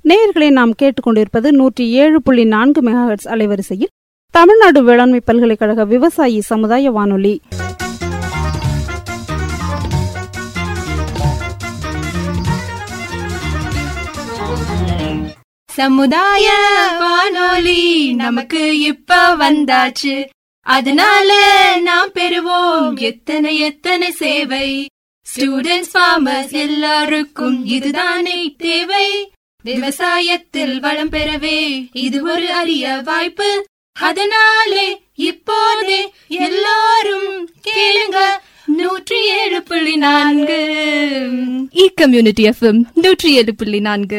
நேயர்களை நாம் கேட்டுக்கொண்டிருப்பது நூற்றி ஏழு புள்ளி நான்கு மெகாஹெட்ஸ் அலைவரிசையில் தமிழ்நாடு வேளாண்மை பல்கலைக்கழக விவசாயி சமுதாய வானொலி சமுதாய வானொலி நமக்கு இப்ப வந்தாச்சு அதனால நாம் பெறுவோம் எத்தனை எத்தனை சேவை ஸ்டூடெண்ட்ஸ் ஃபார்மர்ஸ் எல்லாருக்கும் இதுதானே தேவை விவசாயத்தில் வளம் பெறவே இது ஒரு அரிய வாய்ப்பு அதனாலே இப்போதே எல்லாரும் கேளுங்க நூற்றி ஏழு புள்ளி நான்கு இ கம்யூனிட்டி எஃப்எம் நூற்றி ஏழு புள்ளி நான்கு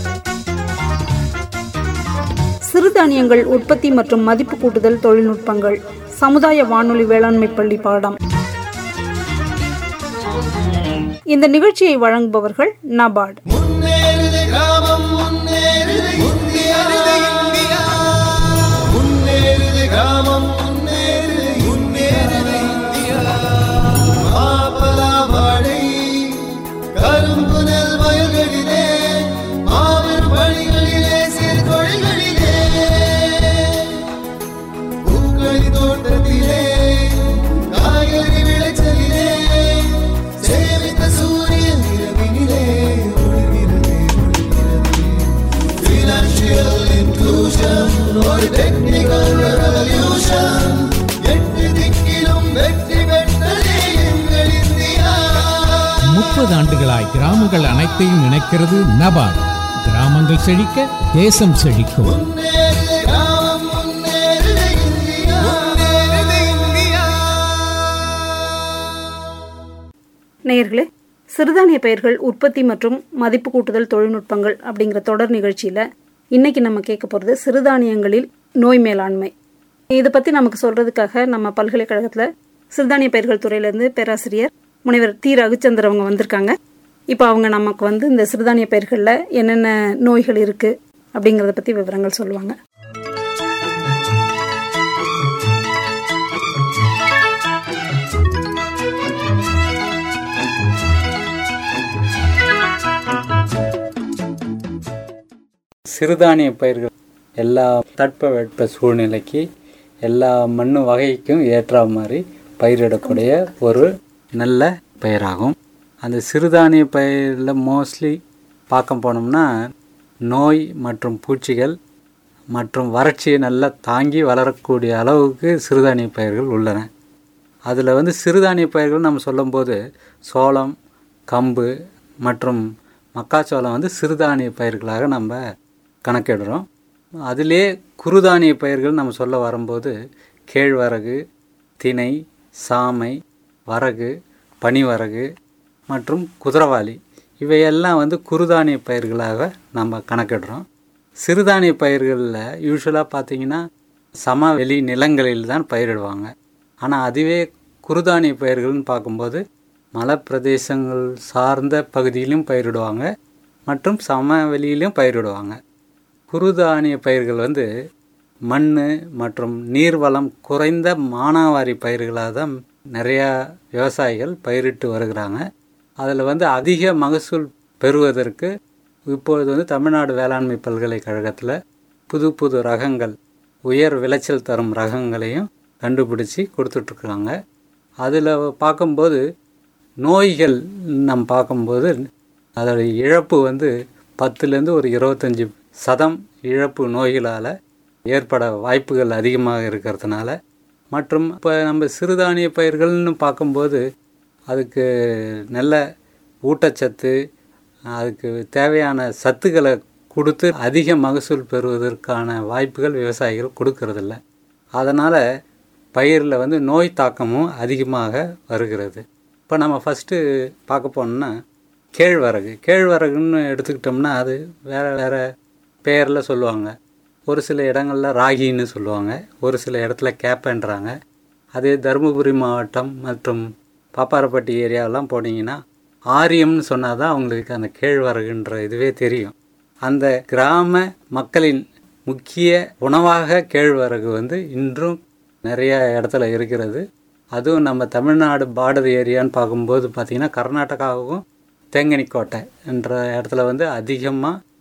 சிறுதானியங்கள் உற்பத்தி மற்றும் மதிப்பு கூட்டுதல் தொழில்நுட்பங்கள் சமுதாய வானொலி வேளாண்மை பள்ளி பாடம் இந்த நிகழ்ச்சியை வழங்குபவர்கள் நபார்டு முன்னேறுது கிராமம் முன்னேறுது முன்னேறுது இந்தியா முன்னேறுது கிராமம் முன்னேறுது முன்னேறுது இந்தியா மாப்பலா வாழை கரும்பு நெல் வயல்களிலே மாபெரும் பணிகளிலே சிறு தொழில்களிலே பூக்களி தோட்டத்திலே காய்கறி விளைச்சலிலே சேமித்த சூரியன் இரவினிலே ஒளிர்கிறது ஒளிர்கிறது Financial inclusion ஒரு technical revolution எட்டு திக்கிலும் வெற்றி பெற்றதே எங்கள் இந்தியா முப்பது ஆண்டுகளாய் கிராமங்கள் அனைத்தையும் இணைக்கிறது நபார்டு கிராமங்கள் செழிக்க தேசம் செழிக்கும் முன்னேறுது கிராமம் முன்னேறுது இந்தியா முன்னேறுது இந்தியா நேயர்களே சிறுதானிய பயிர்கள் உற்பத்தி மற்றும் மதிப்பு கூட்டுதல் தொழில்நுட்பங்கள் அப்படிங்கிற தொடர் நிகழ்ச்சியில இன்னைக்கு நம்ம கேட்க போறது சிறுதானியங்களில் நோய் மேலாண்மை இதை பத்தி நமக்கு சொல்றதுக்காக நம்ம பல்கலைக்கழகத்துல சிறுதானிய பயிர்கள் துறையிலிருந்து பேராசிரியர் முனைவர் தி ரகுச்சந்தர் அவங்க வந்திருக்காங்க இப்போ அவங்க நமக்கு வந்து இந்த சிறுதானிய பயிர்களில் என்னென்ன நோய்கள் இருக்கு அப்படிங்கிறத பத்தி விவரங்கள் சொல்லுவாங்க சிறுதானிய பயிர்கள் எல்லா தட்பவெட்ப சூழ்நிலைக்கு எல்லா மண்ணு வகைக்கும் ஏற்ற மாதிரி பயிரிடக்கூடிய ஒரு நல்ல பயிராகும் அந்த சிறுதானிய பயிரில் மோஸ்ட்லி பார்க்க போனோம்னா நோய் மற்றும் பூச்சிகள் மற்றும் வறட்சியை நல்லா தாங்கி வளரக்கூடிய அளவுக்கு சிறுதானிய பயிர்கள் உள்ளன அதில் வந்து சிறுதானிய பயிர்கள் நம்ம சொல்லும்போது சோளம் கம்பு மற்றும் மக்காச்சோளம் வந்து சிறுதானிய பயிர்களாக நம்ம கணக்கிடுறோம் அதிலே குறுதானிய பயிர்கள் நம்ம சொல்ல வரும்போது கேழ்வரகு திணை சாமை வரகு பனிவரகு மற்றும் குதிரவாளி இவையெல்லாம் வந்து குறுதானிய பயிர்களாக நம்ம கணக்கிடுறோம் சிறுதானிய பயிர்களில் யூஸ்வலாக பார்த்தீங்கன்னா சமவெளி நிலங்களில் தான் பயிரிடுவாங்க ஆனால் அதுவே குறுதானிய பயிர்கள்னு பார்க்கும்போது மலைப்பிரதேசங்கள் சார்ந்த பகுதியிலும் பயிரிடுவாங்க மற்றும் சமவெளியிலும் பயிரிடுவாங்க குறுதானிய பயிர்கள் வந்து மண் மற்றும் நீர்வளம் குறைந்த மானாவாரி பயிர்களாக தான் நிறையா விவசாயிகள் பயிரிட்டு வருகிறாங்க அதில் வந்து அதிக மகசூல் பெறுவதற்கு இப்பொழுது வந்து தமிழ்நாடு வேளாண்மை பல்கலைக்கழகத்தில் புது புது ரகங்கள் உயர் விளைச்சல் தரும் ரகங்களையும் கண்டுபிடிச்சி கொடுத்துட்ருக்குறாங்க அதில் பார்க்கும்போது நோய்கள் நம்ம பார்க்கும்போது அதோட இழப்பு வந்து பத்துலேருந்து ஒரு இருபத்தஞ்சி சதம் இழப்பு நோய்களால் ஏற்பட வாய்ப்புகள் அதிகமாக இருக்கிறதுனால மற்றும் இப்போ நம்ம சிறுதானிய பயிர்கள்னு பார்க்கும்போது அதுக்கு நல்ல ஊட்டச்சத்து அதுக்கு தேவையான சத்துக்களை கொடுத்து அதிக மகசூல் பெறுவதற்கான வாய்ப்புகள் விவசாயிகள் கொடுக்கறதில்ல அதனால் பயிரில் வந்து நோய் தாக்கமும் அதிகமாக வருகிறது இப்போ நம்ம ஃபஸ்ட்டு பார்க்க போனோம்னா கேழ்வரகு கேழ்வரகுன்னு எடுத்துக்கிட்டோம்னா அது வேறு வேறு பெயரில் சொல்லுவாங்க ஒரு சில இடங்களில் ராகின்னு சொல்லுவாங்க ஒரு சில இடத்துல கேப்பன்றாங்க அதே தருமபுரி மாவட்டம் மற்றும் பாப்பாரப்பட்டி ஏரியாவெல்லாம் போனீங்கன்னா ஆரியம்னு சொன்னால் தான் அவங்களுக்கு அந்த கேழ்வரகுன்ற இதுவே தெரியும் அந்த கிராம மக்களின் முக்கிய உணவாக கேழ்வரகு வந்து இன்றும் நிறைய இடத்துல இருக்கிறது அதுவும் நம்ம தமிழ்நாடு பார்டர் ஏரியான்னு பார்க்கும்போது பார்த்திங்கன்னா கர்நாடகாவுக்கும் தேங்கனிக்கோட்டை என்ற இடத்துல வந்து அதிகமாக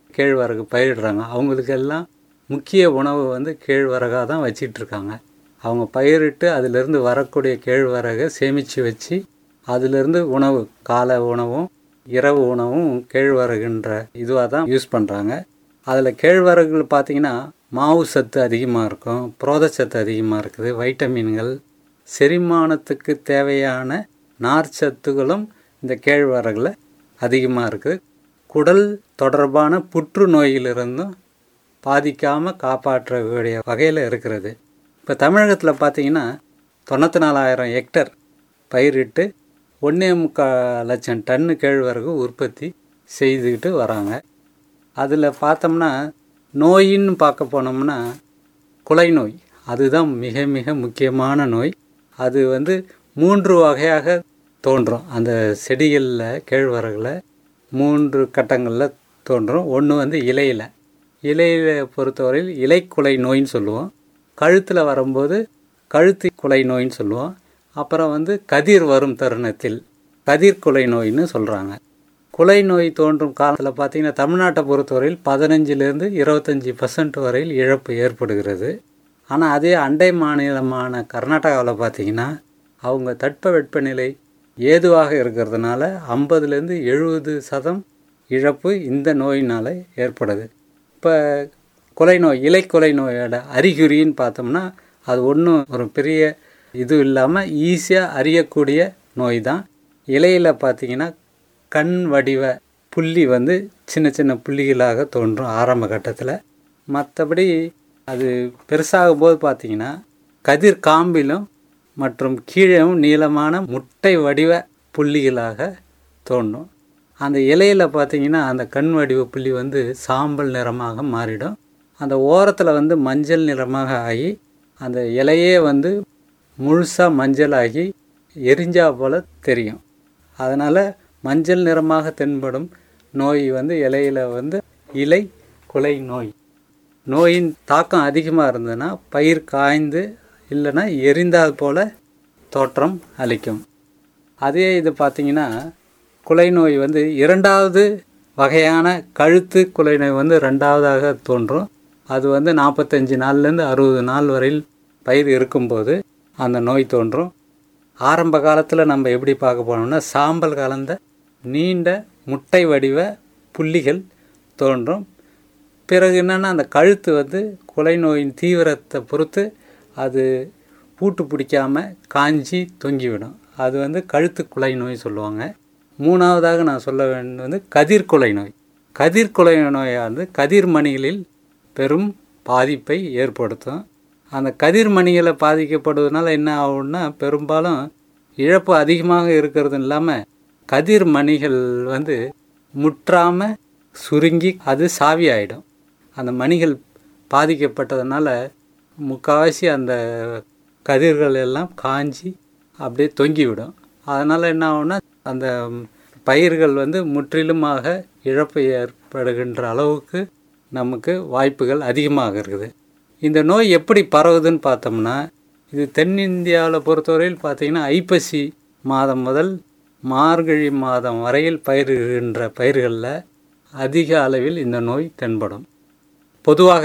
கேழ்வரகு பயிரிடுறாங்க அவங்களுக்கெல்லாம் முக்கிய உணவு வந்து கேழ்வரகாக தான் வச்சிட்டு இருக்காங்க அவங்க பயிரிட்டு அதிலிருந்து வரக்கூடிய கேழ்வரகை சேமித்து வச்சு அதிலிருந்து உணவு காலை உணவும் இரவு உணவும் கேழ்வரகுன்ற இதுவாக தான் யூஸ் பண்ணுறாங்க அதில் கேழ்வரகுகள் பார்த்தீங்கன்னா மாவு சத்து அதிகமாக இருக்கும் புரோதச்சத்து அதிகமாக இருக்குது வைட்டமின்கள் செரிமானத்துக்கு தேவையான நார் சத்துகளும் இந்த கேழ்வரகுல அதிகமாக இருக்குது குடல் தொடர்பான புற்றுநோயிலிருந்தும் பாதிக்காமல் காப்பாற்றக்கூடிய வகையில் இருக்கிறது இப்போ தமிழகத்தில் பார்த்தீங்கன்னா தொண்ணூற்றி நாலாயிரம் ஹெக்டர் பயிரிட்டு ஒன்றே முக்கால் லட்சம் டன்னு கேழ்வரகு உற்பத்தி செய்துக்கிட்டு வராங்க அதில் பார்த்தோம்னா நோயின்னு பார்க்க போனோம்னா குலை நோய் அதுதான் மிக மிக முக்கியமான நோய் அது வந்து மூன்று வகையாக தோன்றும் அந்த செடிகளில் கேழ்வரகுல மூன்று கட்டங்களில் தோன்றும் ஒன்று வந்து இலையில் இலையில் பொறுத்தவரையில் இலைக்குலை நோயின்னு சொல்லுவோம் கழுத்தில் வரும்போது கழுத்து குலை நோயின்னு சொல்லுவோம் அப்புறம் வந்து கதிர் வரும் தருணத்தில் கதிர் குலை நோயின்னு சொல்கிறாங்க குலை நோய் தோன்றும் காலத்தில் பார்த்தீங்கன்னா தமிழ்நாட்டை பொறுத்தவரையில் பதினஞ்சிலேருந்து இருபத்தஞ்சி பர்சன்ட் வரையில் இழப்பு ஏற்படுகிறது ஆனால் அதே அண்டை மாநிலமான கர்நாடகாவில் பார்த்தீங்கன்னா அவங்க தட்பவெப்பநிலை ஏதுவாக இருக்கிறதுனால ஐம்பதுலேருந்து எழுபது சதம் இழப்பு இந்த நோயினால் ஏற்படுது இப்போ கொலை நோய் இலை கொலை நோயோட அறிகுறின்னு பார்த்தோம்னா அது ஒன்றும் ஒரு பெரிய இது இல்லாமல் ஈஸியாக அறியக்கூடிய நோய் தான் இலையில் பார்த்தீங்கன்னா கண் வடிவ புள்ளி வந்து சின்ன சின்ன புள்ளிகளாக தோன்றும் ஆரம்ப கட்டத்தில் மற்றபடி அது பெருசாகும் போது பார்த்தீங்கன்னா கதிர் காம்பிலும் மற்றும் கீழேவும் நீளமான முட்டை வடிவ புள்ளிகளாக தோன்றும் அந்த இலையில் பார்த்தீங்கன்னா அந்த கண் வடிவ புள்ளி வந்து சாம்பல் நிறமாக மாறிடும் அந்த ஓரத்தில் வந்து மஞ்சள் நிறமாக ஆகி அந்த இலையே வந்து முழுசாக மஞ்சளாகி எரிஞ்சா போல் தெரியும் அதனால் மஞ்சள் நிறமாக தென்படும் நோய் வந்து இலையில் வந்து இலை குலை நோய் நோயின் தாக்கம் அதிகமாக இருந்ததுன்னா பயிர் காய்ந்து இல்லைன்னா எரிந்தால் போல தோற்றம் அளிக்கும் அதே இது பார்த்திங்கன்னா குலை நோய் வந்து இரண்டாவது வகையான கழுத்து குலை நோய் வந்து ரெண்டாவதாக தோன்றும் அது வந்து நாற்பத்தஞ்சு நாள்லேருந்து அறுபது நாள் வரையில் பயிர் இருக்கும்போது அந்த நோய் தோன்றும் ஆரம்ப காலத்தில் நம்ம எப்படி பார்க்க போனோம்னா சாம்பல் கலந்த நீண்ட முட்டை வடிவ புள்ளிகள் தோன்றும் பிறகு என்னென்னா அந்த கழுத்து வந்து குலை நோயின் தீவிரத்தை பொறுத்து அது பூட்டு பிடிக்காம காஞ்சி தொங்கிவிடும் அது வந்து கழுத்து குலை நோய் சொல்லுவாங்க மூணாவதாக நான் சொல்ல வேண்டியது வந்து கதிர்குலை நோய் கதிர்குலை நோயை வந்து கதிர்மணிகளில் பெரும் பாதிப்பை ஏற்படுத்தும் அந்த கதிர்மணிகளை பாதிக்கப்படுவதனால என்ன ஆகும்னா பெரும்பாலும் இழப்பு அதிகமாக இருக்கிறது இல்லாமல் கதிர்மணிகள் வந்து முற்றாமல் சுருங்கி அது சாவி ஆயிடும் அந்த மணிகள் பாதிக்கப்பட்டதுனால முக்கால்வாசி அந்த கதிர்கள் எல்லாம் காஞ்சி அப்படியே தொங்கிவிடும் அதனால் என்ன ஆகும்னா அந்த பயிர்கள் வந்து முற்றிலுமாக இழப்பு ஏற்படுகின்ற அளவுக்கு நமக்கு வாய்ப்புகள் அதிகமாக இருக்குது இந்த நோய் எப்படி பரவுதுன்னு பார்த்தோம்னா இது தென்னிந்தியாவில் பொறுத்தவரையில் பார்த்தீங்கன்னா ஐப்பசி மாதம் முதல் மார்கழி மாதம் வரையில் பயிரிடுகின்ற பயிர்களில் அதிக அளவில் இந்த நோய் தென்படும் பொதுவாக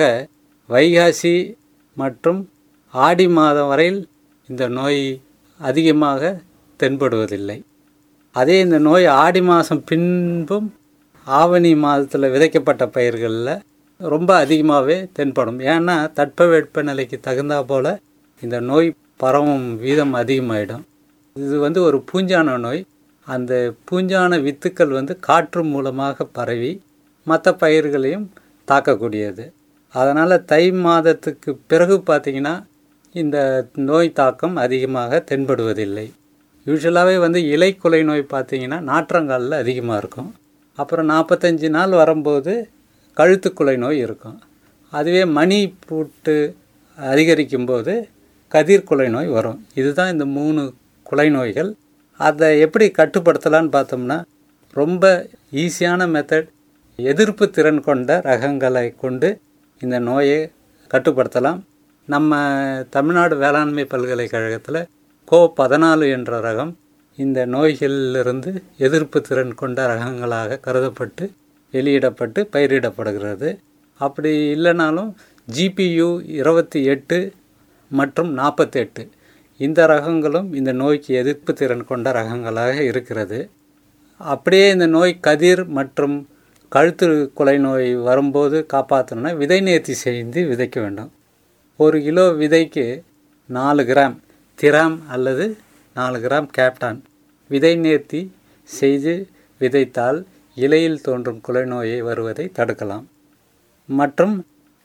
வைகாசி மற்றும் ஆடி மாதம் வரையில் இந்த நோய் அதிகமாக தென்படுவதில்லை அதே இந்த நோய் ஆடி மாதம் பின்பும் ஆவணி மாதத்தில் விதைக்கப்பட்ட பயிர்களில் ரொம்ப அதிகமாகவே தென்படும் ஏன்னா தட்பவெட்ப நிலைக்கு தகுந்தா போல் இந்த நோய் பரவும் வீதம் அதிகமாயிடும் இது வந்து ஒரு பூஞ்சான நோய் அந்த பூஞ்சான வித்துக்கள் வந்து காற்று மூலமாக பரவி மற்ற பயிர்களையும் தாக்கக்கூடியது அதனால் தை மாதத்துக்கு பிறகு பார்த்திங்கன்னா இந்த நோய் தாக்கம் அதிகமாக தென்படுவதில்லை யூஸ்வலாகவே வந்து இலைக்குலை நோய் பார்த்திங்கன்னா நாற்றங்காலில் அதிகமாக இருக்கும் அப்புறம் நாற்பத்தஞ்சு நாள் வரும்போது கழுத்துக்குலை நோய் இருக்கும் அதுவே மணி பூட்டு அதிகரிக்கும்போது கதிர்குலை நோய் வரும் இதுதான் இந்த மூணு குலை நோய்கள் அதை எப்படி கட்டுப்படுத்தலான்னு பார்த்தோம்னா ரொம்ப ஈஸியான மெத்தட் எதிர்ப்பு திறன் கொண்ட ரகங்களை கொண்டு இந்த நோயை கட்டுப்படுத்தலாம் நம்ம தமிழ்நாடு வேளாண்மை பல்கலைக்கழகத்தில் கோ பதினாலு என்ற ரகம் இந்த நோய்களிலிருந்து எதிர்ப்பு திறன் கொண்ட ரகங்களாக கருதப்பட்டு வெளியிடப்பட்டு பயிரிடப்படுகிறது அப்படி இல்லைனாலும் ஜிபியு இருபத்தி எட்டு மற்றும் நாற்பத்தெட்டு இந்த ரகங்களும் இந்த நோய்க்கு எதிர்ப்பு திறன் கொண்ட ரகங்களாக இருக்கிறது அப்படியே இந்த நோய் கதிர் மற்றும் கழுத்து கொலை நோய் வரும்போது காப்பாற்றணும்னா விதை நேர்த்தி செய்து விதைக்க வேண்டும் ஒரு கிலோ விதைக்கு நாலு கிராம் திராம் அல்லது நாலு கிராம் கேப்டான் விதை நேர்த்தி செய்து விதைத்தால் இலையில் தோன்றும் குலை நோயை வருவதை தடுக்கலாம் மற்றும்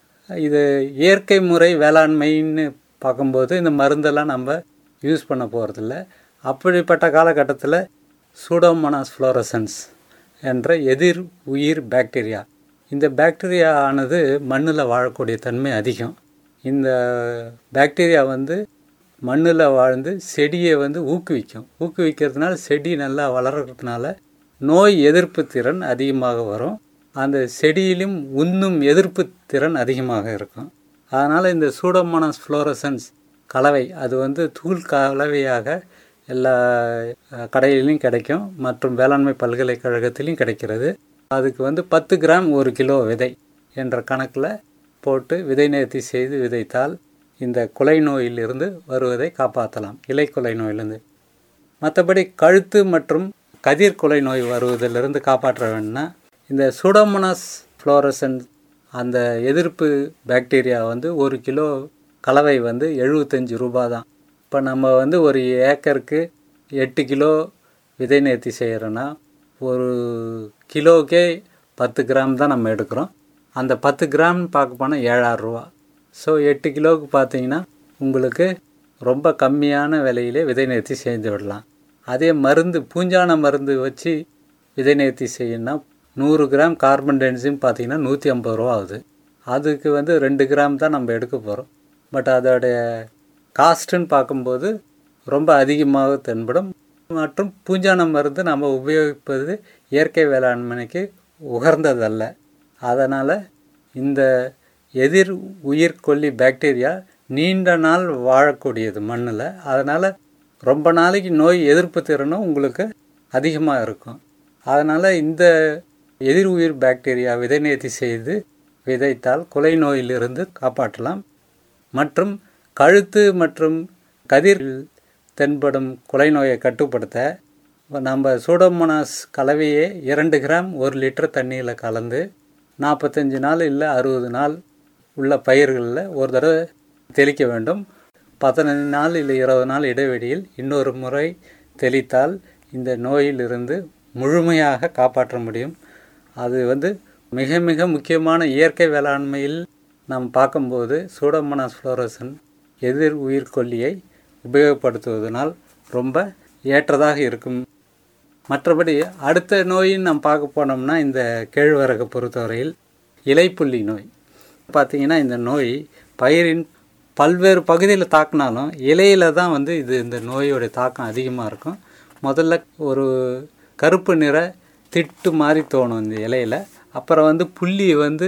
இது இயற்கை முறை வேளாண்மைன்னு பார்க்கும்போது இந்த மருந்தெல்லாம் நம்ம யூஸ் பண்ண போகிறதில்ல அப்படிப்பட்ட காலகட்டத்தில் சூடோமோனாஸ் ஃப்ளோரசன்ஸ் என்ற எதிர் உயிர் பாக்டீரியா இந்த பாக்டீரியா ஆனது மண்ணில் வாழக்கூடிய தன்மை அதிகம் இந்த பாக்டீரியா வந்து மண்ணில் வாழ்ந்து செடியை வந்து ஊக்குவிக்கும் ஊக்குவிக்கிறதுனால செடி நல்லா வளர்கிறதுனால நோய் எதிர்ப்பு திறன் அதிகமாக வரும் அந்த செடியிலும் உண்ணும் எதிர்ப்பு திறன் அதிகமாக இருக்கும் அதனால் இந்த சூடோமோனாஸ் ஃப்ளோரசன்ஸ் கலவை அது வந்து தூள் கலவையாக எல்லா அஹ், கடையிலையும் கிடைக்கும் மற்றும் வேளாண்மை பல்கலைக்கழகத்திலையும் கிடைக்கிறது அதுக்கு வந்து பத்து கிராம் ஒரு கிலோ விதை என்ற கணக்கில் போட்டு விதை நேர்த்தி செய்து விதைத்தால் இந்த குலை நோயிலிருந்து வருவதை காப்பாற்றலாம் இலை குலை நோயிலிருந்து மற்றபடி கழுத்து மற்றும் கதிர் குலை நோய் வருவதிலிருந்து காப்பாற்ற வேணும்னா இந்த சூடோமோனாஸ் ஃப்ளோரசன்ஸ் அந்த எதிர்ப்பு பாக்டீரியா வந்து ஒரு கிலோ கலவை வந்து எழுபத்தஞ்சி ரூபா தான் இப்போ நம்ம வந்து ஒரு ஏக்கருக்கு எட்டு கிலோ விதை நேர்த்தி செய்கிறோன்னா ஒரு கிலோக்கே பத்து கிராம் தான் நம்ம எடுக்கிறோம் அந்த பத்து கிராம் பார்க்க போனால் ஏழாயிரம் ரூபா ஸோ எட்டு கிலோவுக்கு பார்த்தீங்கன்னா உங்களுக்கு ரொம்ப கம்மியான விலையிலே விதை நேர்த்தி செய்து விடலாம் அதே மருந்து பூஞ்சான மருந்து வச்சு விதை நேர்த்தி செய்யணும்னா நூறு கிராம் கார்பன் டென்சிம் பார்த்தீங்கன்னா நூற்றி ஐம்பது ரூபா ஆகுது அதுக்கு வந்து ரெண்டு கிராம் தான் நம்ம எடுக்க போகிறோம் பட் அதோடைய காஸ்ட்டுன்னு பார்க்கும்போது ரொம்ப அதிகமாக தென்படும் மற்றும் பூஞ்சான மருந்து நம்ம உபயோகிப்பது இயற்கை வேளாண்மைக்கு உகர்ந்ததல்ல அதனால் இந்த எதிர் உயிர்கொல்லி பாக்டீரியா நீண்ட நாள் வாழக்கூடியது மண்ணில் அதனால் ரொம்ப நாளைக்கு நோய் எதிர்ப்பு திறனும் உங்களுக்கு அதிகமாக இருக்கும் அதனால் இந்த எதிர் உயிர் பாக்டீரியா விதை நேர்த்தி செய்து விதைத்தால் குலை நோயிலிருந்து காப்பாற்றலாம் மற்றும் கழுத்து மற்றும் கதிர் தென்படும் குலை நோயை கட்டுப்படுத்த நம்ம சூடோமோனாஸ் கலவையே இரண்டு கிராம் ஒரு லிட்டர் தண்ணியில் கலந்து நாற்பத்தஞ்சு நாள் இல்லை அறுபது நாள் உள்ள பயிர்களில் ஒரு தடவை தெளிக்க வேண்டும் பதினஞ்சு நாள் இல்லை இருபது நாள் இடைவெளியில் இன்னொரு முறை தெளித்தால் இந்த நோயிலிருந்து முழுமையாக காப்பாற்ற முடியும் அது வந்து மிக மிக முக்கியமான இயற்கை வேளாண்மையில் நாம் பார்க்கும்போது சூடோமோனாஸ் ஃப்ளோரசன் எதிர் உயிர்கொல்லியை உபயோகப்படுத்துவதனால் ரொம்ப ஏற்றதாக இருக்கும் மற்றபடி அடுத்த நோயின்னு நாம் பார்க்க போனோம்னா இந்த கேழ்வரகை பொறுத்தவரையில் இலைப்புள்ளி நோய் பார்த்தீங்கன்னா இந்த நோய் பயிரின் பல்வேறு பகுதியில் தாக்கினாலும் இலையில தான் வந்து இது இந்த நோயோடைய தாக்கம் அதிகமாக இருக்கும் முதல்ல ஒரு கருப்பு நிற திட்டு மாதிரி தோணும் இந்த இலையில அப்புறம் வந்து புள்ளி வந்து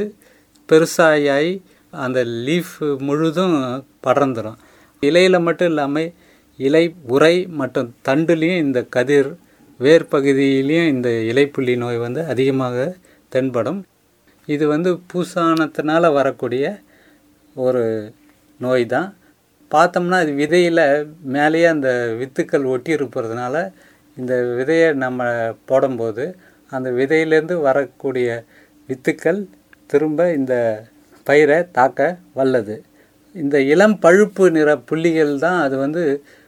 பெருசாகி அந்த லீஃப் முழுதும் படர்ந்துடும் இலையில் மட்டும் இல்லாமல் இலை உரை மற்றும் தண்டுலேயும் இந்த கதிர் வேர் பகுதியிலையும் இந்த இலைப்புள்ளி நோய் வந்து அதிகமாக தென்படும் இது வந்து பூசானத்தினால வரக்கூடிய ஒரு நோய் தான் பார்த்தோம்னா இது விதையில் மேலேயே அந்த வித்துக்கள் ஒட்டி இருப்பதுனால இந்த விதையை நம்ம போடும்போது அந்த விதையிலேருந்து வரக்கூடிய வித்துக்கள் திரும்ப இந்த பயிரை தாக்க வல்லது இந்த இளம் பழுப்பு நிற புள்ளிகள் தான் அது வந்து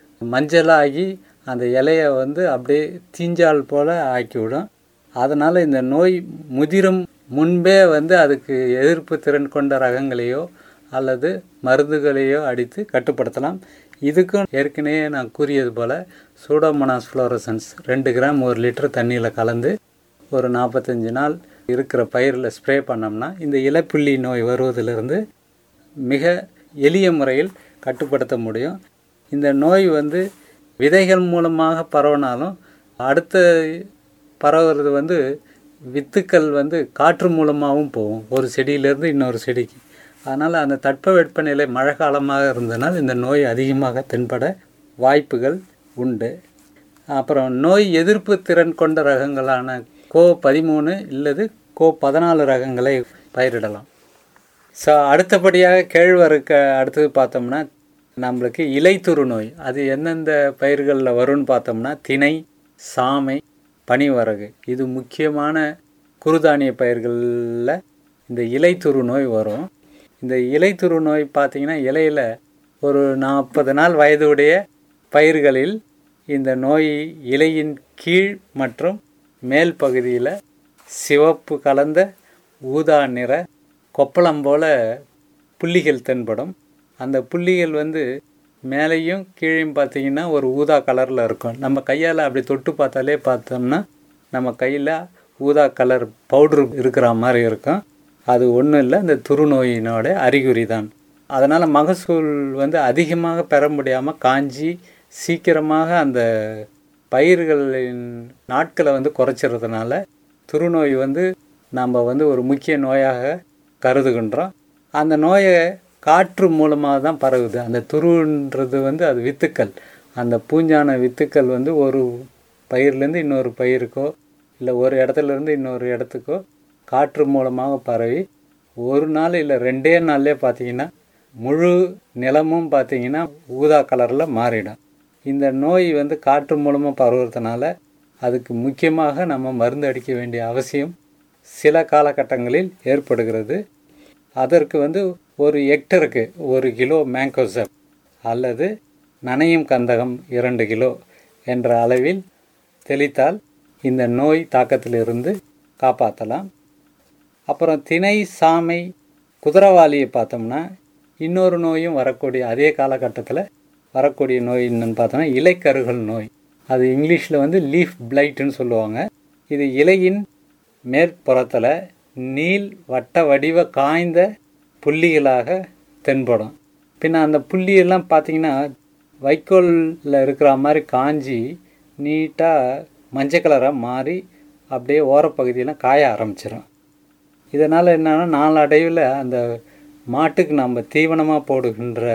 மஞ்சளாகி அந்த இலையை வந்து அப்படியே தீஞ்சால் போல் ஆக்கிவிடும் அதனால் இந்த நோய் முதிரும் முன்பே வந்து அதுக்கு எதிர்ப்பு திறன் கொண்ட ரகங்களையோ அல்லது மருந்துகளையோ அடித்து கட்டுப்படுத்தலாம் இதுக்கும் ஏற்கனவே நான் கூறியது போல் சூடோமோனாஸ் ஃப்ளோரசன்ஸ் ரெண்டு கிராம் ஒரு லிட்டர் தண்ணியில் கலந்து ஒரு நாற்பத்தஞ்சு நாள் இருக்கிற பயிரில் ஸ்ப்ரே பண்ணோம்னா இந்த இலைப்புள்ளி நோய் வருவதிலிருந்து மிக எளிய முறையில் கட்டுப்படுத்த முடியும் இந்த நோய் வந்து விதைகள் மூலமாக பரவினாலும் அடுத்த பரவுறது வந்து வித்துக்கள் வந்து காற்று மூலமாகவும் போகும் ஒரு செடியிலேருந்து இன்னொரு செடிக்கு அதனால் அந்த தட்பவெப்பநிலை மழை காலமாக இருந்தனால் இந்த நோய் அதிகமாக தென்பட வாய்ப்புகள் உண்டு அப்புறம் நோய் எதிர்ப்பு திறன் கொண்ட ரகங்களான கோ பதிமூணு இல்லது கோ பதினாலு ரகங்களை பயிரிடலாம் ஸோ அடுத்தபடியாக கேழ்வரகு அடுத்தது பார்த்தோம்னா நம்மளுக்கு இலைத்துரு நோய் அது எந்தெந்த பயிர்களில் வரும்னு பார்த்தோம்னா திணை சாமை பனிவரகு இது முக்கியமான குறுதானிய பயிர்களில் இந்த இலைத்துரு நோய் வரும் இந்த இலைத்துரு நோய் பார்த்தீங்கன்னா இலையில ஒரு நாற்பது நாள் வயதுடைய பயிர்களில் இந்த நோய் இலையின் கீழ் மற்றும் மேல் பகுதியில் சிவப்பு கலந்த ஊதா நிற கொப்பளம் போல புள்ளிகள் தென்படும் அந்த புள்ளிகள் வந்து மேலேயும் கீழையும் பார்த்தீங்கன்னா ஒரு ஊதா கலரில் இருக்கும் நம்ம கையால் அப்படி தொட்டு பார்த்தாலே பார்த்தோம்னா நம்ம கையில் ஊதா கலர் பவுட்ரு இருக்கிற மாதிரி இருக்கும் அது ஒன்றும் இல்லை இந்த துருநோயினோட அறிகுறி தான் அதனால் மகசூல் வந்து அதிகமாக பெற முடியாமல் காஞ்சி சீக்கிரமாக அந்த பயிர்களின் நாட்களை வந்து குறைச்சிறதுனால துருநோய் வந்து நம்ம வந்து ஒரு முக்கிய நோயாக கருதுகின்றோம் அந்த நோயை காற்று மூலமாக தான் பரவுது அந்த துருன்றது வந்து அது வித்துக்கள் அந்த பூஞ்சான வித்துக்கள் வந்து ஒரு பயிர்லேருந்து இன்னொரு பயிருக்கோ இல்லை ஒரு இடத்துல இருந்து இன்னொரு இடத்துக்கோ காற்று மூலமாக பரவி ஒரு நாள் இல்லை ரெண்டே நாள்லேயே பார்த்தீங்கன்னா முழு நிலமும் பார்த்தீங்கன்னா ஊதா கலரில் மாறிடும் இந்த நோய் வந்து காற்று மூலமாக பரவுறதுனால அதுக்கு முக்கியமாக நம்ம மருந்து அடிக்க வேண்டிய அவசியம் சில காலகட்டங்களில் ஏற்படுகிறது அதற்கு வந்து ஒரு ஹெக்டருக்கு ஒரு கிலோ மேங்கோசப் அல்லது நனையும் கந்தகம் இரண்டு கிலோ என்ற அளவில் தெளித்தால் இந்த நோய் தாக்கத்திலிருந்து காப்பாற்றலாம் அப்புறம் திணை சாமை குதிரவாளியை பார்த்தோம்னா இன்னொரு நோயும் வரக்கூடிய அதே காலகட்டத்தில் வரக்கூடிய நோய் என்னன்னு பார்த்தோம்னா இலைக்கருகள் நோய் அது இங்கிலீஷில் வந்து லீஃப் பிளைட்டுன்னு சொல்லுவாங்க இது இலையின் மேற்புறத்தில் நீள் வட்ட வடிவ காய்ந்த புள்ளிகளாக தென்படும் பின்ன அந்த புள்ளியெல்லாம் பார்த்தீங்கன்னா வைக்கோலில் இருக்கிற மாதிரி காஞ்சி நீட்டாக மஞ்சள் கலராக மாறி அப்படியே ஓரப்பகுதியெல்லாம் காய ஆரம்பிச்சிடும் இதனால் என்னென்னா நாளடைவில் அந்த மாட்டுக்கு நம்ம தீவனமாக போடுகின்ற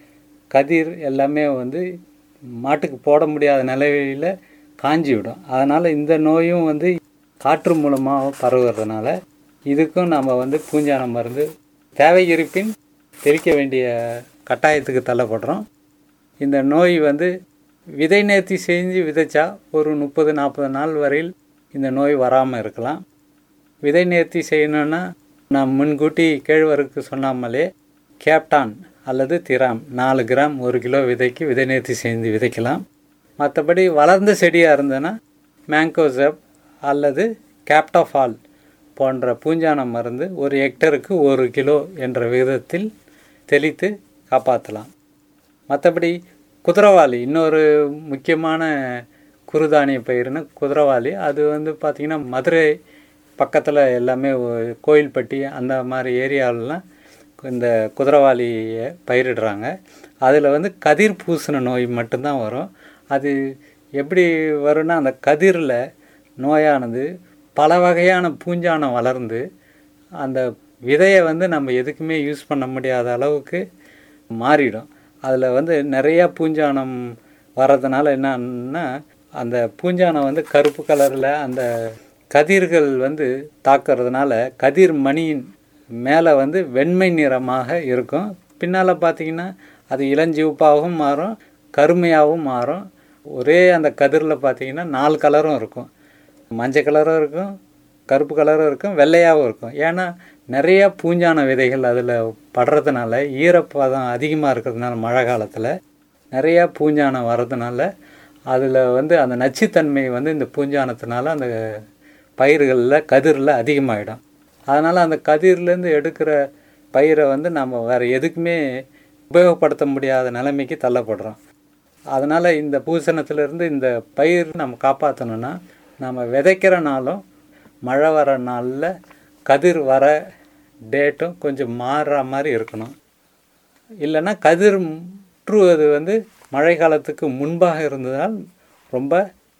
கதிர் எல்லாமே வந்து மாட்டுக்கு போட முடியாத நிலையில் காஞ்சி விடும் அதனால் இந்த நோயும் வந்து காற்று மூலமாக பரவுறதுனால இதுக்கும் நம்ம வந்து பூஞ்சான மருந்து தேவை இருப்பின் தெளிக்க வேண்டிய கட்டாயத்துக்கு தள்ளப்படுறோம் இந்த நோய் வந்து விதை நேர்த்தி செஞ்சு விதைச்சா ஒரு முப்பது நாற்பது நாள் வரையில் இந்த நோய் வராமல் இருக்கலாம் விதை நேர்த்தி செய்யணுன்னா நான் முன்கூட்டி கேழ்வரகு சொன்னாமலே கேப்டான் அல்லது திராம் நாலு கிராம் ஒரு கிலோ விதைக்கு விதை நேர்த்தி செஞ்சு விதைக்கலாம் மற்றபடி வளர்ந்த செடியாக இருந்ததுன்னா மேங்கோசப் அல்லது கேப்டாஃபால் போன்ற பூஞ்சான மருந்து ஒரு ஹெக்டருக்கு ஒரு கிலோ என்ற விகிதத்தில் தெளித்து காப்பாற்றலாம் மற்றபடி குதிரவாளி இன்னொரு முக்கியமான குறுதானிய பயிர்னு குதிரவாளி அது வந்து பார்த்திங்கன்னா மதுரை பக்கத்தில் எல்லாமே ஒ- கோயில்பட்டி அந்த மாதிரி ஏரியாவிலலாம் இந்த குதிரவாளியை பயிரிடுறாங்க அதில் வந்து கதிர் பூசின நோய் மட்டும்தான் வரும் அது எப்படி வரும்னா அந்த கதிரில் நோயானது பல வகையான பூஞ்சானம் வளர்ந்து அந்த விதையை வந்து நம்ம எதுக்குமே யூஸ் பண்ண முடியாத அளவுக்கு மாறிடும் அதில் வந்து நிறையா பூஞ்சானம் வர்றதுனால என்னன்னா அந்த பூஞ்சானம் வந்து கருப்பு கலரில் அந்த கதிர்கள் வந்து தாக்குறதுனால கதிர் மணியின் மேலே வந்து வெண்மை நிறமாக இருக்கும் பின்னால் பார்த்தீங்கன்னா அது இளஞ்சிவப்பாகவும் மாறும் கருமையாகவும் மாறும் ஒரே அந்த கதிரில் பார்த்தீங்கன்னா நாலு கலரும் இருக்கும் மஞ்சள் கலரும் இருக்கும் கருப்பு கலரும் இருக்கும் வெள்ளையாகவும் இருக்கும் ஏன்னா நிறைய பூஞ்சான விதைகள் அதில் படுறதுனால ஈரப்பதம் அதிகமாக இருக்கிறதுனால மழை காலத்தில் நிறையா பூஞ்சானம் வர்றதுனால அதில் வந்து அந்த நச்சுத்தன்மை வந்து இந்த பூஞ்சானத்தினால அந்த பயிர்களில் கதிரில் அதிகமாகிடும் அதனால் அந்த கதிர்லேருந்து எடுக்கிற பயிரை வந்து நம்ம வேறு எதுக்குமே உபயோகப்படுத்த முடியாத நிலைமைக்கு தள்ளப்படுறோம் அதனால் இந்த பூசணத்திலிருந்து இந்த பயிர் நம்ம காப்பாற்றணும்னா நம்ம விதைக்கிற நாளும் மழை வர நாளில் கதிர் வர டேட்டும் கொஞ்சம் மாறுற மாதிரி இருக்கணும் இல்லைன்னா கதிர் முற்றுவது வந்து மழை காலத்துக்கு முன்பாக இருந்ததால் ரொம்ப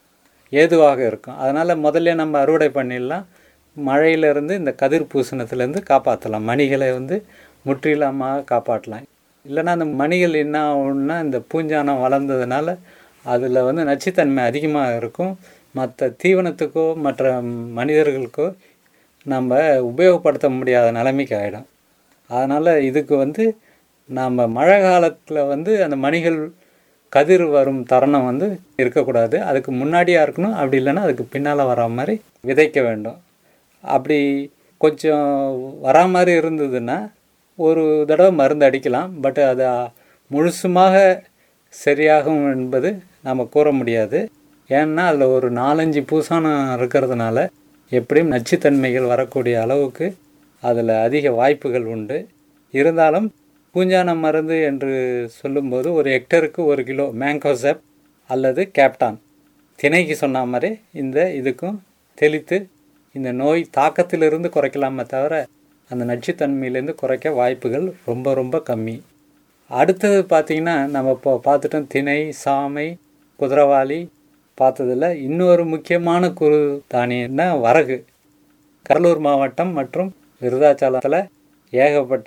ஏதுவாக இருக்கும் அதனால் முதல்ல நம்ம அறுவடை பண்ணிடலாம் மழையிலேருந்து இந்த கதிர் பூசணத்துலேருந்து காப்பாற்றலாம் மணிகளை வந்து முற்றிலுமாக காப்பாற்றலாம் இல்லைன்னா அந்த மணிகள் என்ன ஆகும்னா இந்த பூஞ்சானம் வளர்ந்ததுனால அதில் வந்து நச்சுத்தன்மை அதிகமாக இருக்கும் மற்ற தீவனத்துக்கோ மற்ற மனிதர்களுக்கோ நம்ம உபயோகப்படுத்த முடியாத நிலைமைக்கு ஆகிடும் அதனால் இதுக்கு வந்து நாம் மழை காலத்தில் வந்து அந்த மணிகள் கதிர் வரும் தருணம் வந்து இருக்கக்கூடாது அதுக்கு முன்னாடியாக இருக்கணும் அப்படி இல்லைன்னா அதுக்கு பின்னால் வரா மாதிரி விதைக்க வேண்டும் அப்படி கொஞ்சம் வரா மாதிரி இருந்ததுன்னா ஒரு தடவை மருந்து அடிக்கலாம் பட் அது முழுசுமாக சரியாகும் என்பது நாம் கூற முடியாது ஏன்னா அதில் ஒரு நாலஞ்சு பூசானம் இருக்கிறதுனால எப்படியும் நச்சுத்தன்மைகள் வரக்கூடிய அளவுக்கு அதில் அதிக வாய்ப்புகள் உண்டு இருந்தாலும் பூஞ்சான மருந்து என்று சொல்லும்போது ஒரு ஹெக்டருக்கு ஒரு கிலோ மேங்கோசெப் அல்லது கேப்டான் திணைக்கு சொன்ன மாதிரி இந்த இதுக்கும் தெளித்து இந்த நோய் தாக்கத்திலிருந்து குறைக்கலாமே தவிர அந்த நச்சுத்தன்மையிலேருந்து குறைக்க வாய்ப்புகள் ரொம்ப ரொம்ப கம்மி அடுத்தது பார்த்திங்கன்னா நம்ம இப்போ பார்த்துட்டோம் திணை சாமை குதிரவாளி பார்த்ததில் இன்னொரு முக்கியமான குறு தானியம்னா வரகு கடலூர் மாவட்டம் மற்றும் விருதாச்சலத்தில் ஏகப்பட்ட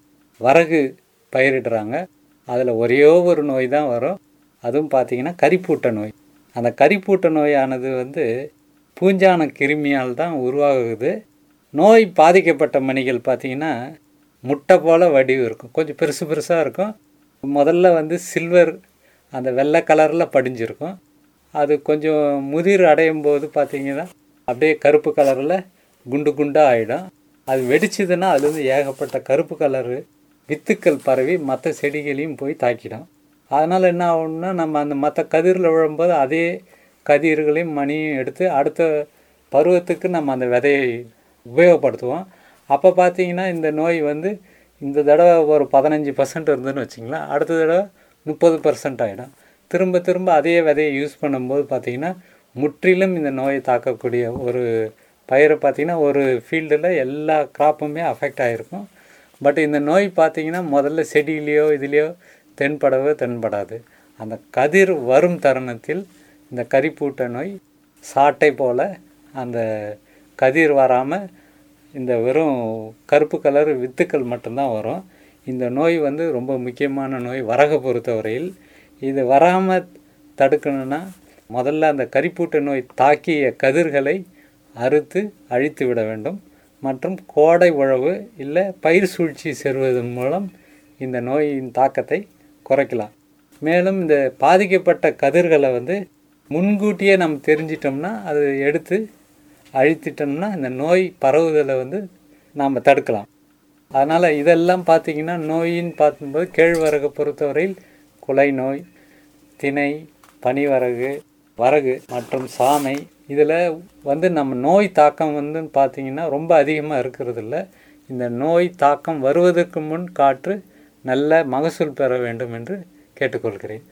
வரகு பயிரிடுறாங்க அதில் ஒரே ஒரு நோய் தான் வரும் அதுவும் பார்த்திங்கன்னா கரிப்பூட்ட நோய் அந்த கரிப்பூட்ட நோயானது வந்து பூஞ்சான கிருமியால் தான் உருவாகுது நோய் பாதிக்கப்பட்ட மணிகள் பார்த்திங்கன்னா முட்டை போல் வடிவு இருக்கும் கொஞ்சம் பெருசு பெருசாக இருக்கும் முதல்ல வந்து சில்வர் அந்த வெள்ளை கலரில் படிஞ்சிருக்கும் அது கொஞ்சம் முதிர் அடையும் போது பார்த்திங்கன்னா அப்படியே கருப்பு கலரில் குண்டு குண்டாக ஆகிடும் அது வெடிச்சதுன்னா அதுலேருந்து ஏகப்பட்ட கருப்பு கலரு வித்துக்கள் பரவி மற்ற செடிகளையும் போய் தாக்கிடும் அதனால் என்ன ஆகும்னா நம்ம அந்த மற்ற கதிரில் விழும்போது அதே கதிர்களையும் மணியும் எடுத்து அடுத்த பருவத்துக்கு நம்ம அந்த விதையை உபயோகப்படுத்துவோம் அப்போ பார்த்தீங்கன்னா இந்த நோய் வந்து இந்த தடவை ஒரு பதினஞ்சு பர்சன்ட் இருந்துன்னு வச்சிங்களேன் அடுத்த தடவை முப்பது பர்சன்ட் ஆகிடும் திரும்ப திரும்ப அதே விதையை யூஸ் பண்ணும்போது பார்த்திங்கன்னா முற்றிலும் இந்த நோயை தாக்கக்கூடிய ஒரு பயிரை பார்த்திங்கன்னா ஒரு ஃபீல்டில் எல்லா கிராப்புமே அஃபெக்ட் ஆகிருக்கும் பட் இந்த நோய் பார்த்திங்கன்னா முதல்ல செடியிலையோ இதுலேயோ தென்படவே தென்படாது அந்த கதிர் வரும் தருணத்தில் இந்த கரிப்பூட்ட நோய் சாட்டை போல் அந்த கதிர் வராமல் இந்த வெறும் கருப்பு கலர் வித்துக்கள் மட்டும்தான் வரும் இந்த நோய் வந்து ரொம்ப முக்கியமான நோய் வரகை பொறுத்தவரையில் இது வராமல் தடுக்கணும்னா முதல்ல அந்த கரிப்பூட்ட நோய் தாக்கிய கதிர்களை அறுத்து அழித்து விட வேண்டும் மற்றும் கோடை உழவு இல்லை பயிர் சூழ்ச்சி செல்வதன் மூலம் இந்த நோயின் தாக்கத்தை குறைக்கலாம் மேலும் இந்த பாதிக்கப்பட்ட கதிர்களை வந்து முன்கூட்டியே நம்ம தெரிஞ்சிட்டோம்னா அதை எடுத்து அழித்திட்டோம்னா இந்த நோய் பரவுதலை வந்து நாம் தடுக்கலாம் அதனால் இதெல்லாம் பார்த்திங்கன்னா நோயின்னு பார்க்கும்போது கேழ்வரகை பொறுத்தவரையில் குலை நோய் திணை பனிவரகு வரகு மற்றும் சாமை இதில் வந்து நம்ம நோய் தாக்கம் வந்து பார்த்திங்கன்னா ரொம்ப அதிகமாக இருக்கிறது இல்ல இந்த நோய் தாக்கம் வருவதற்கு முன் காற்று நல்ல மகசூல் பெற வேண்டும் என்று கேட்டுக்கொள்கிறேன்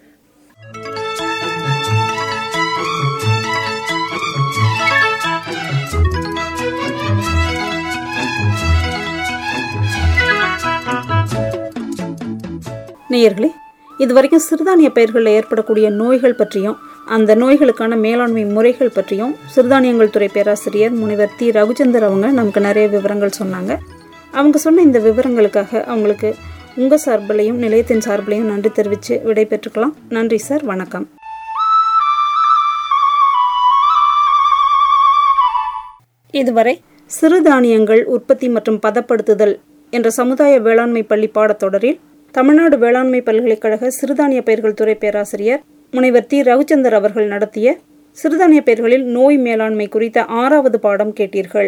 நேயர்களே இதுவரைக்கும் சிறுதானிய பயிர்களில் ஏற்படக்கூடிய நோய்கள் பற்றியும் அந்த நோய்களுக்கான மேலாண்மை முறைகள் பற்றியும் சிறுதானியங்கள் துறை பேராசிரியர் முனைவர் தி ரகுச்சந்தர் அவங்க நமக்கு நிறைய விவரங்கள் சொன்னாங்க அவங்க சொன்ன இந்த விவரங்களுக்காக அவங்களுக்கு உங்கள் சார்பிலையும் நிலையத்தின் சார்பிலையும் நன்றி தெரிவித்து விடை பெற்றுக்கலாம் நன்றி சார் வணக்கம் இதுவரை சிறுதானியங்கள் உற்பத்தி மற்றும் பதப்படுத்துதல் என்ற சமுதாய வேளாண்மை பள்ளி பாடத்தொடரில் தமிழ்நாடு வேளாண்மை பல்கலைக்கழக சிறுதானிய பயிர்கள் துறை பேராசிரியர் முனைவர் தி ரகுச்சந்தர் அவர்கள் நடத்திய சிறுதானிய பயிர்களில் நோய் மேலாண்மை குறித்த ஆறாவது பாடம் கேட்டீர்கள்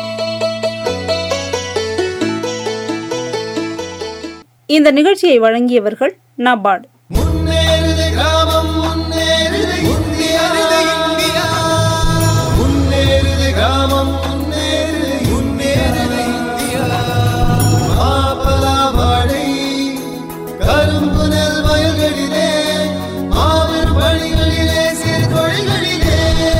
இந்த நிகழ்ச்சியை வழங்கியவர்கள் நபார்டு முன்னேறுது கிராமம் முன்னேறுது இந்தியா இந்தியா முன்னேறுது கிராமம் முன்னேறுது முன்னேறுது இந்தியா மாப்பலா வாழை கரும்பு நெல் வயல்களிலே மாபெரும் பணிகளிலே சிறு தொழில்களிலே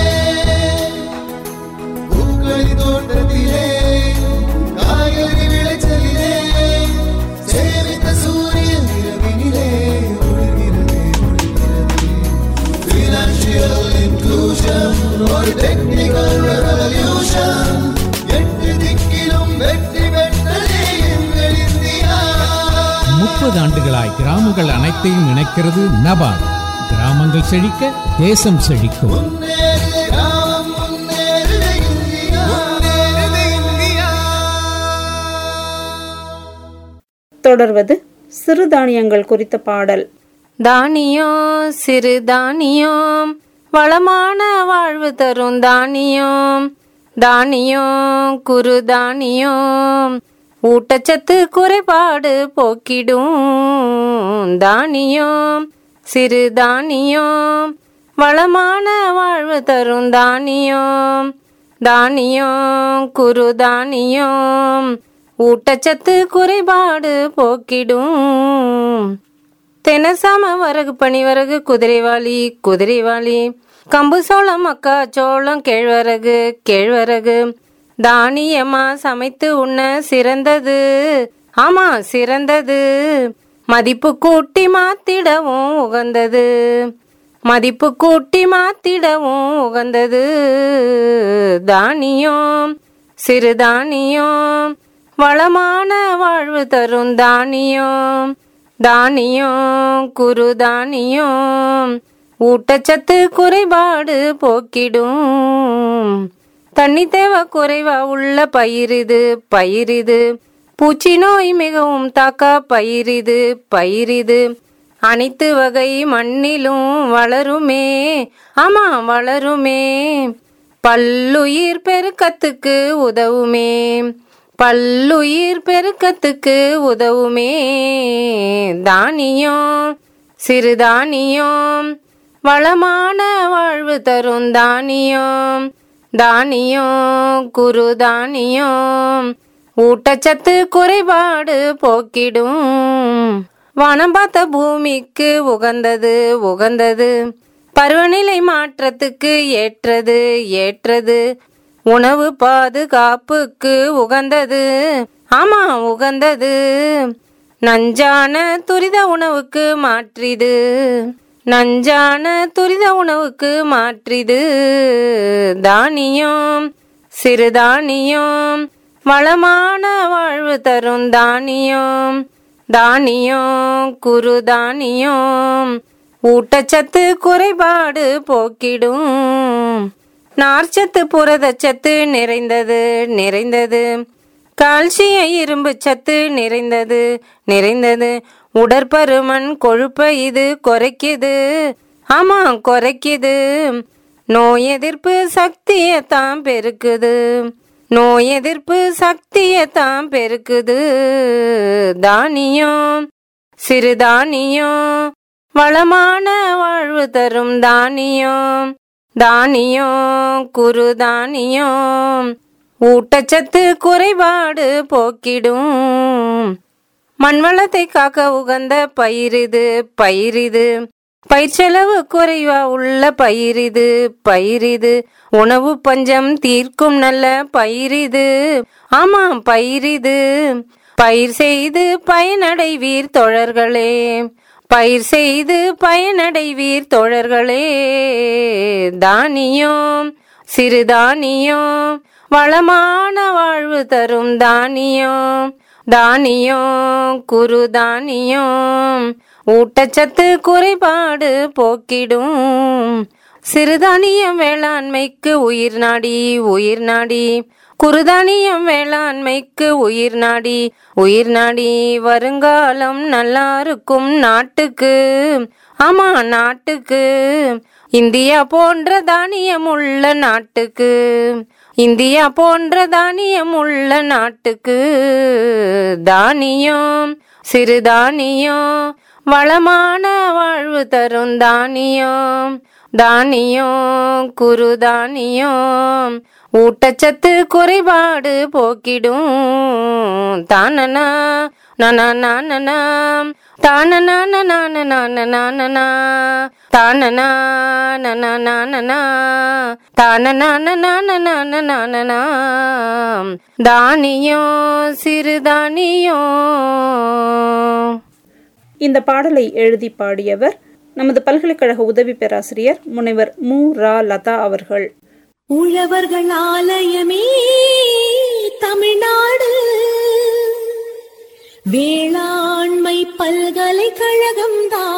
பூக்களி தோட்டத்திலே காய்கறி விளைச்சலிலே சேமித்த சூரியன் இரவினிலே ஒளிர்கிறது ஒளிர்கிறது Financial inclusion ஒரு technical revolution எட்டு திக்கிலும் வெற்றி பெற்றதே எங்கள் இந்தியா முப்பது ஆண்டுகளாய் கிராமங்கள் அனைத்தையும் இணைக்கிறது நபார்டு கிராமங்கள் செழிக்க தேசம் செழிக்கும் முன்னேறுது கிராமம் முன்னேறுது இந்தியா முன்னேறுது இந்தியா தொடர்வது சிறுதானியங்கள் குறித்த பாடல் தானியம் சிறு தானியம் வளமான வாழ்வு தரும் தானியம் தானியம் குறு தானியம் ஊட்டச்சத்து குறைபாடு போக்கிடும் தானியம் சிறு தானியம் வளமான வாழ்வு தரும் தானியம் தானியம் குறு தானியம் ஊட்டச்சத்து குறைபாடு போக்கிடும் தெனசாம வரகு பனிவரகு குதிரைவாளி குதிரைவாளி கம்பு சோளம் மக்கா சோளம் கேழ்வரகு கேழ்வரகு தானியமா சமைத்து உண்ண சிறந்தது ஆமா சிறந்தது மதிப்பு கூட்டி மாத்திடவும் உகந்தது மதிப்பு கூட்டி மாத்திடவும் உகந்தது தானியம் சிறுதானியம் வளமான வாழ்வு தரும் தானியம் தானியம் குறு தானியம் ஊட்டச்சத்து குறைபாடு போக்கிடும் தண்ணி தேவை குறைவா உள்ள பயிரிது பயிரிது பூச்சி நோய் மிகவும் தாக்க பயிரிது பயிரிது அனைத்து வகை மண்ணிலும் வளருமே ஆமா வளருமே பல்லுயிர் பெருக்கத்துக்கு உதவுமே பல்லுயிர் பெருக்கத்துக்கு உதவுமே தானியம் சிறுதானியம் வளமான வாழ்வு தரும் தானியம் தானியம் குறு தானியம் ஊட்டச்சத்து குறைபாடு போக்கிடும் வானம் பார்த்த பூமிக்கு உகந்தது உகந்தது பருவநிலை மாற்றத்துக்கு ஏற்றது ஏற்றது உணவு பாதுகாப்புக்கு உகந்தது ஆமா உகந்தது நஞ்சான துரித உணவுக்கு மாற்றிது நஞ்சான துரித உணவுக்கு மாற்றிது தானியம் சிறுதானியம் வளமான வாழ்வு தரும் தானியம் தானியம் குறு தானியம் ஊட்டச்சத்து குறைபாடு போக்கிடும் நார்ச்சத்து புரதச்சத்து நிறைந்தது நிறைந்தது கால்சிய இரும்பு சத்து நிறைந்தது நிறைந்தது உடற்பருமன் கொழுப்பை இது குறைக்குது ஆமா குறைக்குது நோய் எதிர்ப்பு சக்தியை தான் பெருக்குது நோய் எதிர்ப்பு சக்தியை தான் பெருக்குது தானியம் சிறுதானியம் வளமான வாழ்வு தரும் தானியம் தானியம் குறு தானியம் ஊட்டச்சத்து குறைபாடு போக்கிடும் மண்வளத்தை காக்க உகந்த பயிரிது பயிரிது பயிர் செலவு குறைவா உள்ள பயிரிது பயிரிது உணவு பஞ்சம் தீர்க்கும் நல்ல பயிரிது ஆமாம் பயிரிது பயிர் செய்து பயனடைவீர் தோழர்களே பயிர் செய்து பயனடைவீர் தோழர்களே தானியம் சிறுதானியம் வளமான வாழ்வு தரும் தானியம் தானியம் குறு தானியம் ஊட்டச்சத்து குறைபாடு போக்கிடும் சிறுதானியம் வேளாண்மைக்கு உயிர் நாடி உயிர் நாடி குறுதானியம் வேளாண்மைக்கு உயிர் நாடி உயிர் நாடி வருங்காலம் நல்லா இருக்கும் நாட்டுக்கு ஆமா நாட்டுக்கு இந்தியா போன்ற தானியம் உள்ள நாட்டுக்கு இந்தியா போன்ற தானியம் உள்ள நாட்டுக்கு தானியம் சிறுதானியம் வளமான வாழ்வு தரும் தானியம் தானியம் குறு தானியம் ஊட்டச்சத்து குறைபாடு போக்கிடும் தானனா நனா நானனா தானனா நானனா நானனா தானனா நனா நானனா தானனா நானனா நானனா தானியம் சிறுதானியம் இந்த பாடலை எழுதி பாடியவர் நமது பல்கலைக்கழக உதவி பேராசிரியர் முனைவர் மு ரா லதா அவர்கள் உழவர்கள் ஆலயமே தமிழ்நாடு வேளாண்மை பல்கலைக்கழகம் தான்